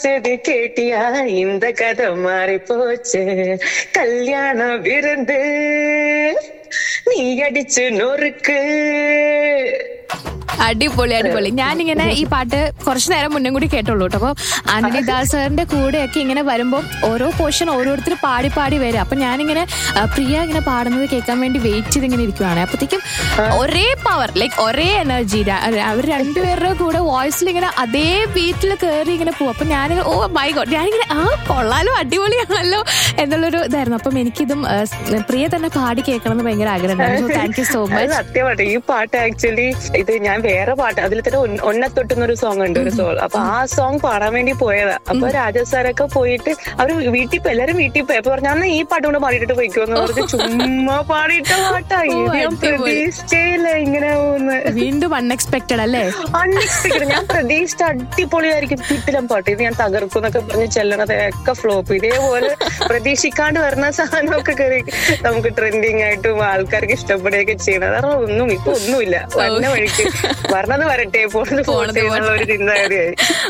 செது கேட்டியா இந்த கதை மாறி போச்சு கல்யாண விருந்து நீ அடிச்சு நொறுக்கு അടിപൊളി അടിപൊളി ഞാനിങ്ങനെ ഈ പാട്ട് കുറച്ചു നേരം മുന്നേ കൂടി കേട്ടുള്ളൂ കേട്ടോ അപ്പൊ ആന്റണി ദാസറിന്റെ കൂടെയൊക്കെ ഇങ്ങനെ വരുമ്പോൾ ഓരോ പോർഷൻ ഓരോരുത്തർ പാടി പാടി വരും അപ്പൊ ഞാനിങ്ങനെ ആ, പ്രിയ ഇങ്ങനെ പാടുന്നത് കേൾക്കാൻ വേണ്ടി വെയിറ്റ് ചെയ്ത് ഇങ്ങനെ ഇരിക്കുവാണ് അപ്പത്തേക്കും ഒരേ പവർ ലൈക്ക് ഒരേ എനർജി അവർ രണ്ടുപേരുടെ കൂടെ വോയിസിൽ ഇങ്ങനെ അതേ ബീറ്റിൽ കയറി ഇങ്ങനെ പോകും അപ്പൊ ഞാനിങ്ങനെ ഓ മൈ ഗോഡ് ഞാനിങ്ങനെ ആ കൊള്ളാലോ അടിപൊളിയാണല്ലോ എന്നുള്ളൊരു ഇതായിരുന്നു അപ്പം എനിക്കിതും ആ, പ്രിയ തന്നെ പാടി കേൾക്കണം എന്ന് ഭയങ്കര ആഗ്രഹം താങ്ക് യു സോ അത് മച്ച് സത്യമായിട്ട് ഈ പാട്ട് ആക്ച്വലി ഇത് ഞാൻ വേറെ പാട്ട് അതിൽ തന്നെ ഒന്ന- ഒന്നത്തൊട്ടുന്നൊരു സോങ് ഉണ്ട് ഒരു സോൾ അപ്പൊ ആ സോങ് പാടാൻ വേണ്ടി പോയതാ അപ്പൊ രാജാ സാറൊക്കെ പോയിട്ട് അവര് വീട്ടിൽ പോയി എല്ലാരും വീട്ടിൽ പോയി അപ്പൊ പറഞ്ഞു അന്ന് ഈ പാട്ട് കൊണ്ട് പാടിയിട്ട് പോയിക്കോന്ന് പറഞ്ഞ് ചുമ്മാ പാടിയിട്ട പാട്ടാ ഇത് ഞാൻ അടിപൊളി. പ്രതീക്ഷിച്ചേയില്ല ഇങ്ങനെ പോകുന്നു വീണ്ടും അൺഎക്സ്പെക്ടഡ് അല്ലേ അൺഎക്സ്പെക്ടഡ് ഞാൻ പ്രതീക്ഷിച്ച അടിപൊളിയായിരിക്കും കിട്ടിലും പാട്ട് ഇത് ഞാൻ തകർക്കും എന്നൊക്കെ പറഞ്ഞ് ചെല്ലണത് ഒക്കെ ഫ്ലോപ്പ് ഇതേപോലെ പ്രതീക്ഷിക്കാണ്ട് വരുന്ന സാധനമൊക്കെ കയറി നമുക്ക് ട്രെൻഡിങ് ആയിട്ടും ആൾക്കാർക്ക് ഇഷ്ടപ്പെടുകയൊക്കെ ചെയ്യണം അതാണ് ഒന്നും ഇപ്പൊ ഒന്നുമില്ല വന്ന വഴിക്ക് വരണത് വരട്ടെ പോണത് പോട്ടെ എന്നുള്ള ഒരു ചിന്താഗതിയായി